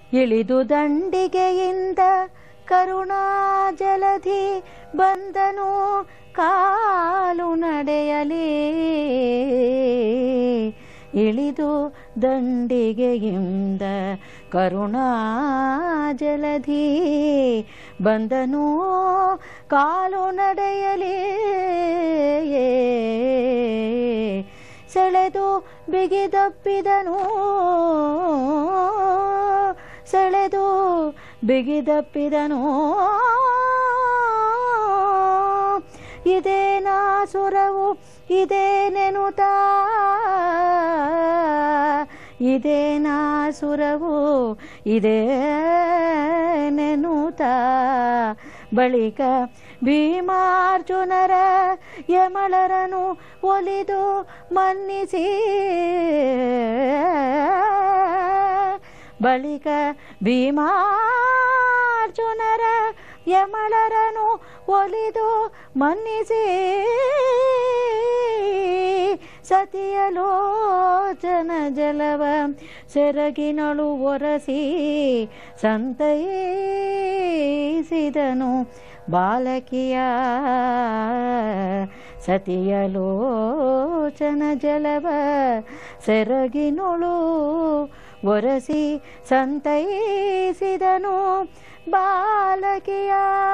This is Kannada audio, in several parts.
ಇಳಿದು ದಂಡಿಗೆಯಿಂದ ಕರುಣಾ ಜಲಧಿ ಬಂದನು ಕಾಲು ನಡೆಯಲಿ ಇಳಿದು ದಂಡಿಗೆಯಿಂದ ಕರುಣಾ ಜಲಧಿ ಬಂದನು ಕಾಲು ನಡೆಯಲಿ ಸೆಳೆದು ಬಿಗಿದಪ್ಪಿದನು ಸೆಳೆದು ಬಿಗಿದಪ್ಪಿದನು ಇದೇನಾ ಸುರವು ಇದೇನೆನುತ ಇದೇನಾ ಸುರವು ಇದೇ ನೆನುತ ಬಳಿಕ ಭೀಮಾರ್ಜುನರ ಯಮಳರನು ಒಲಿದು ಮನ್ನಿಸಿ ಬಳಿಕ ಭೀಮಾರ್ಜುನರ ಯಮಳರನು ಒಲಿದು ಮನ್ನಿಸಿ ಸತಿಯಲೋಚನ ಜಲವ ಸೆರಗಿನಳು ಒರಸಿ ಸಂತೈಸಿದನು ಬಾಲಕಿಯ ಸತಿಯಲೋಚನ ಜಲವ ಸೆರಗಿನೊಳು ಒರಸಿ ಸಂತೈಸಿದನು ಬಾಲಕಿಯ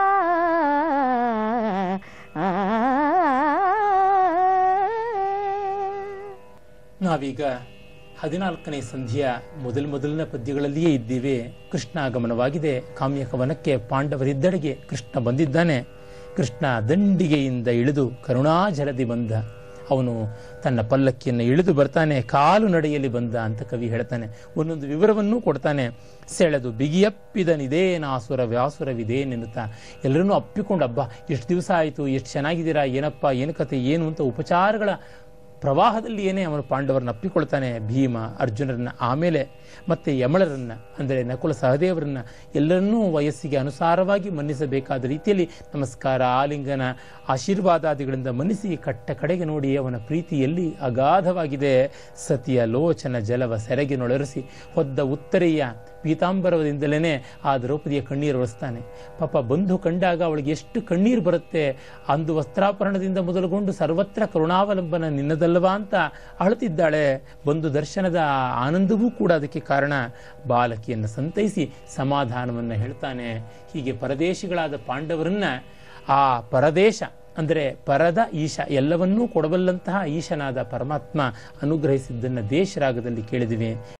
ನಾವೀಗ ಹದಿನಾಲ್ಕನೇ ಸಂಧಿಯ ಮೊದಲ ಮೊದಲಿನ ಪದ್ಯಗಳಲ್ಲಿಯೇ ಇದ್ದೀವಿ ಕೃಷ್ಣ ಆಗಮನವಾಗಿದೆ ಕಾಮ್ಯಕವನಕ್ಕೆ ಪಾಂಡವರಿದ್ದಡೆಗೆ ಕೃಷ್ಣ ಬಂದಿದ್ದಾನೆ ಕೃಷ್ಣ ದಂಡಿಗೆಯಿಂದ ಇಳಿದು ಕರುಣಾಜಲದಿ ಬಂದ ಅವನು ತನ್ನ ಪಲ್ಲಕ್ಕಿಯನ್ನು ಇಳಿದು ಬರ್ತಾನೆ ಕಾಲು ನಡೆಯಲಿ ಬಂದ ಅಂತ ಕವಿ ಹೇಳ್ತಾನೆ ಒಂದೊಂದು ವಿವರವನ್ನೂ ಕೊಡ್ತಾನೆ ಸೆಳೆದು ಬಿಗಿಯಪ್ಪಿದನಿದೇನಾಸುರ ವ್ಯಾಸುರವಿದೇನೆನ್ನುತ್ತಾ ಎಲ್ಲರನ್ನೂ ಅಪ್ಪಿಕೊಂಡು ಹಬ್ಬ ಎಷ್ಟು ದಿವಸ ಆಯಿತು ಎಷ್ಟು ಚೆನ್ನಾಗಿದ್ದೀರಾ ಏನಪ್ಪ ಏನು ಕತೆ ಏನು ಅಂತ ಉಪಚಾರಗಳ ಪ್ರವಾಹದಲ್ಲಿ ಏನೇ ಅವನು ಪಾಂಡವರನ್ನ ಅಪ್ಪಿಕೊಳ್ತಾನೆ ಭೀಮ ಅರ್ಜುನರನ್ನ ಆಮೇಲೆ ಮತ್ತೆ ಯಮಳರನ್ನ ಅಂದರೆ ನಕುಲ ಸಹದೇವರನ್ನ ಎಲ್ಲರನ್ನೂ ವಯಸ್ಸಿಗೆ ಅನುಸಾರವಾಗಿ ಮನ್ನಿಸಬೇಕಾದ ರೀತಿಯಲ್ಲಿ ನಮಸ್ಕಾರ ಆಲಿಂಗನ ಆಶೀರ್ವಾದಾದಿಗಳಿಂದ ಮನ್ನಿಸಿ ಕಟ್ಟ ಕಡೆಗೆ ನೋಡಿ ಅವನ ಪ್ರೀತಿಯಲ್ಲಿ ಅಗಾಧವಾಗಿದೆ ಸತಿಯ ಲೋಚನ ಜಲವ ಸೆರಗಿನೊಳರಿಸಿ ಹೊದ್ದ ಉತ್ತರೆಯ ಪೀತಾಂಬರದಿಂದಲೇ ಆ ದ್ರೌಪದಿಯ ಕಣ್ಣೀರು ಒರೆಸ್ತಾನೆ ಪಾಪ ಬಂಧು ಕಂಡಾಗ ಅವಳಿಗೆ ಎಷ್ಟು ಕಣ್ಣೀರು ಬರುತ್ತೆ ಅಂದು ವಸ್ತ್ರಾಪರಣದಿಂದ ಮೊದಲುಗೊಂಡು ಸರ್ವತ್ರ ಕರುಣಾವಲಂಬನ ನಿನ್ನದಲ್ಲವಾ ಅಂತ ಅಳುತ್ತಿದ್ದಾಳೆ ಬಂಧು ದರ್ಶನದ ಆನಂದವೂ ಕೂಡ ಅದಕ್ಕೆ ಕಾರಣ ಬಾಲಕಿಯನ್ನು ಸಂತೈಸಿ ಸಮಾಧಾನವನ್ನು ಹೇಳ್ತಾನೆ ಹೀಗೆ ಪರದೇಶಿಗಳಾದ ಪಾಂಡವರನ್ನ ಆ ಪರದೇಶ ಅಂದರೆ ಪರದ ಈಶ ಎಲ್ಲವನ್ನೂ ಕೊಡಬಲ್ಲಂತಹ ಈಶನಾದ ಪರಮಾತ್ಮ ಅನುಗ್ರಹಿಸಿದ್ದನ್ನು ದೇಶರಾಗದಲ್ಲಿ ಕೇಳಿದಿವಿ